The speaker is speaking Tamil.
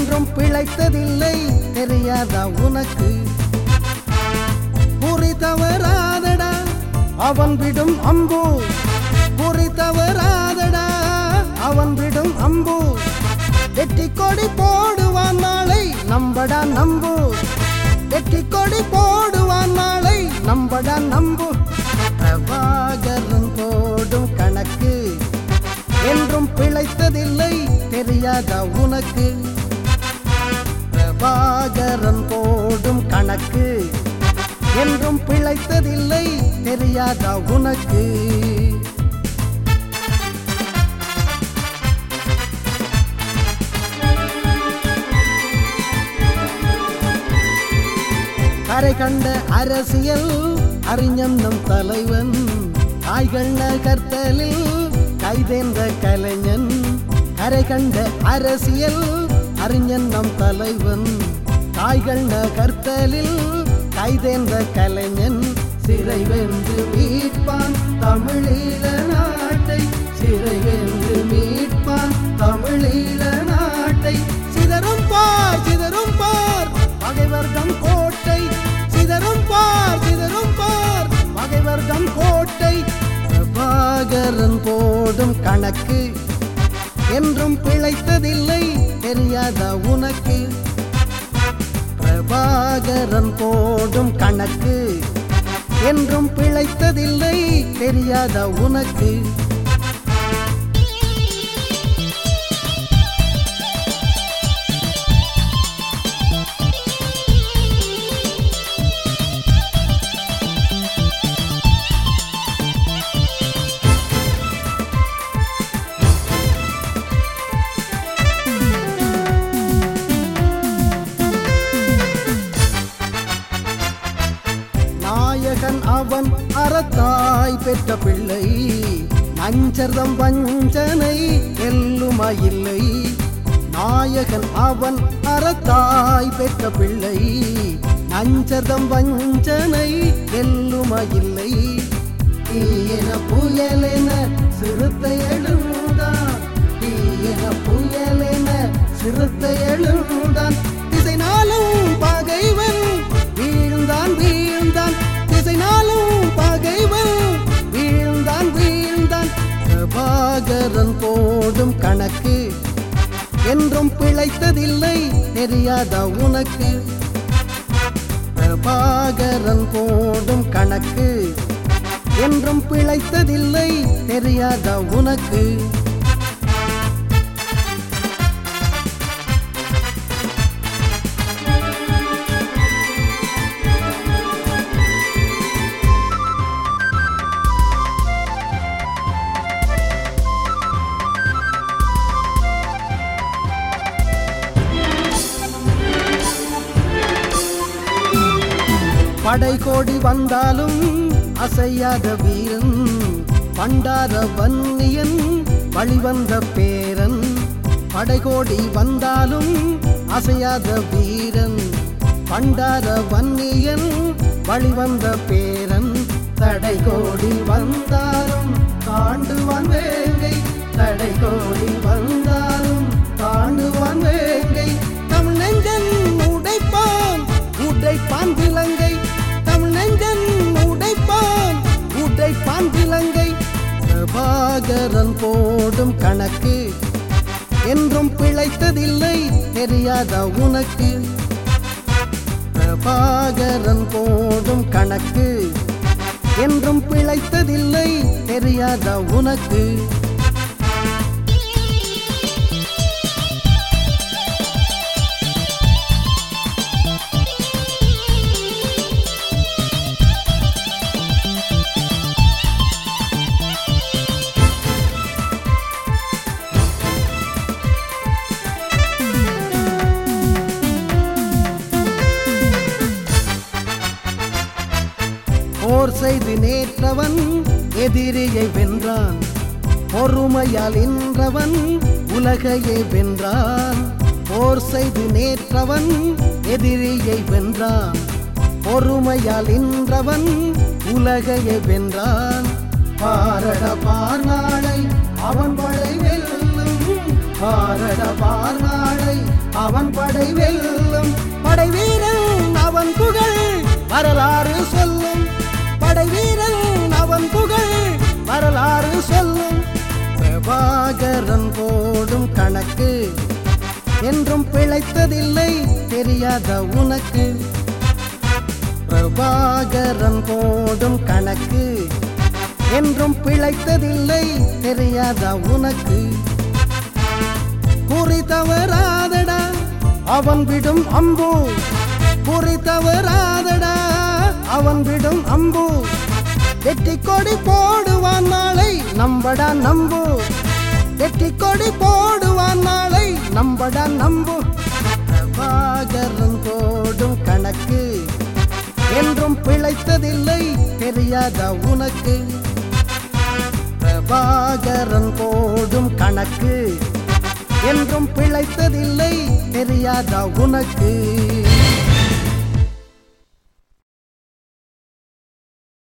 என்றும் பிழைத்ததில்லை தெரியாதா உனக்கு குறி தவறாதடா அவன் விடும் அம்பு குறி தவறாதடா அவன் விடும் அம்பு வெற்றி கொடி போடுவான் நாளை நம்படா நம்பு வெற்றி கொடி போடுவான் நாளை நம்படா நம்பு பிரபாகரன் போடும் கணக்கு என்றும் பிழைத்ததில்லை தெரியாதா உனக்கு பிரபாகரன் போடும் கணக்கு என்றும் பிழைத்ததில்லை தெரியாதா உனக்கு கரை கண்ட அரசியல் அறிஞன் நம் தலைவன் காய்கள் நகர்த்தலில் கைதேர்ந்த கலைஞன் கரை கண்ட அரசியல் அறிஞன் நம் தலைவன் காய்கள் நகர்த்தலில் கைதேர்ந்த கலைஞன் சிறை வென்று மீட்பான் தமிழீழ நாட்டை சிறை வென்று மீட்பான் தமிழீழ நாட்டை சிதறும் பார் சிதறும் பார் பகைவர்தம் கோட்டை சிதறும் பார் சிதறும் பார் பகைவர்தம் கோட்டை பிரபாகரன் போடும் கணக்கு என்றும் பிழைத்ததில்லை தெரியாதா உனக்கு பிரபாகரன் போடும் கணக்கு என்றும் பிழைத்ததில்லை தெரியாதா உனக்கு நாயகன் அவன் அறத்தாய் பெற்ற பிள்ளை நஞ்சர்தம் வஞ்சனை எல்லுமாயில்லை நாயகன் அவன் அறத்தாய் பெற்ற பிள்ளை நஞ்சர்தம் வஞ்சனை எல்லுமாயில்லை தீயன புயலென சிறுத்தை எழுந்தான் தீயன புயலென சிறுத்தை எழுந்தான் திசை நாளும் பகைவன் வீழ்ந்தான் வீழ்ந்தான் திசை நாளும் பகைவன் வீழ்ந்தான் வீழ்ந்தான் பிரபாகரன் போடும் கணக்கு என்றும் பிழைத்ததில்லை தெரியாதா உனக்கு பிரபாகரன் போடும் கணக்கு என்றும் பிழைத்ததில்லை தெரியாதா உனக்கு படை கோடி வந்தாலும் அசையாத வீரன் பண்டார வன்னியன் வழிவந்த பேரன் படை கோடி வந்தாலும் அசையாத வீரன் பண்டார வன்னியன் வழிவந்த பேரன் தடை கோடி வந்தாலும் தாண்டுவான் வேங்கை தடை கோடி வந்தாலும் தாண்டுவான் வேங்கை தமிழ் நெஞ்சன் உடைப்பான் உடைப்பான் விலங்கை தமிழ் நெஞ்சன் உடைப்பான் உடைப்பான் விலங்கை பிரபாகரன் போடும் கணக்கு என்றும் பிழைத்ததில்லை தெரியாதா உனக்கு பிரபாகரன் போடும் கணக்கு என்றும் பிழைத்ததில்லை தெரியாதா உனக்கு போர் செய்து நேற்றவன் எதிரியை வென்றான் பொறுமையால் இன்றவன் உலகையே வென்றான் போர் செய்து நேற்றவன் எதிரியை வென்றான் பொறுமையால் இன்றவன் உலகையே வென்றான் பாரட பார் நாளை அவன் படை வெல்லும் பாரட பார்நாளை அவன் படை வெல்லும் படை வீரன் அவன் புகழ் வரலாறு சொல்லும் படை வீரன் அவன் புகழ் வரலாறு சொல்லும் பிரபாகரன் போடும் கணக்கு என்றும் பிழைத்ததில்லை தெரியாத உனக்கு பிரபாகரன் போடும் கணக்கு என்றும் பிழைத்ததில்லை தெரியாத உனக்கு குறி தவறாதடா அவன் விடும் அம்பு குறி தவறாதடா அவன் விடும் அம்பு வெற்றி கொடி போடுவான் நாளை நம்படா நம்பு வெற்றி கொடி போடுவான் நாளை நம்படா நம்பு பிரபாகரன் போடும் கணக்கு என்றும் பிழைத்ததில்லை தெரியாத உனக்கு பிரபாகரன் போடும் கணக்கு என்றும் பிழைத்ததில்லை தெரியாத உனக்கு